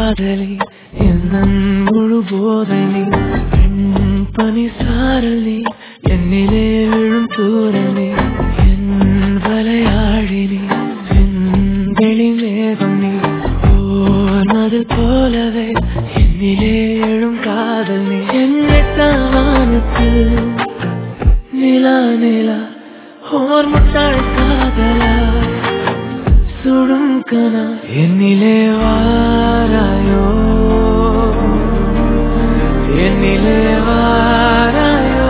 காதலி எந்த முழு போதை நீ பெண் பனி சாரலி என்னிலே விழும் தூரலி என் வலையாழினி வெளி மேகம் நீ போனது போலவே என்னிலே எழும் காதல் நீ என்னத்தாவானுக்கு நிலா நிலா ஓர் முட்டாள் காதலா சுடும் கனா என்னிலே வாராயோ என்னிலே வாராயோ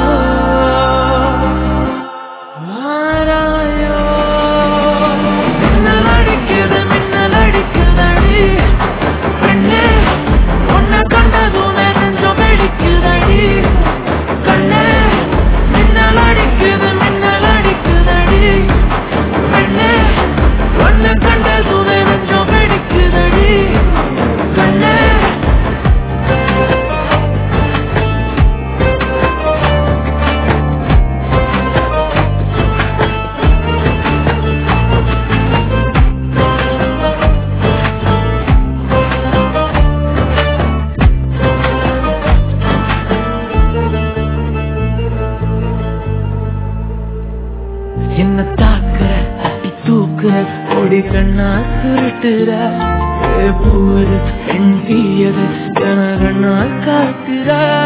வாராயோ மின்னல் அடிக்குது மின்னல் அடிக்குதடி பெண்ணே உன்னை கண்டதும் என் நெஞ்சம் வெடிக்குதடி கண்ணே மின்னல் அடிக்குது மின்னல் அடிக்குதடி பெண்ணே உன்னை கண்டதும் என் நெஞ்சம் வெடிக்குதடி கண்ணே என்ன தாக்குற அட்டி தூக்குற கொடி கண்ணா சுருட்டுற ஏ பூவது பெண் தீயது கண கண்ணா காட்டுற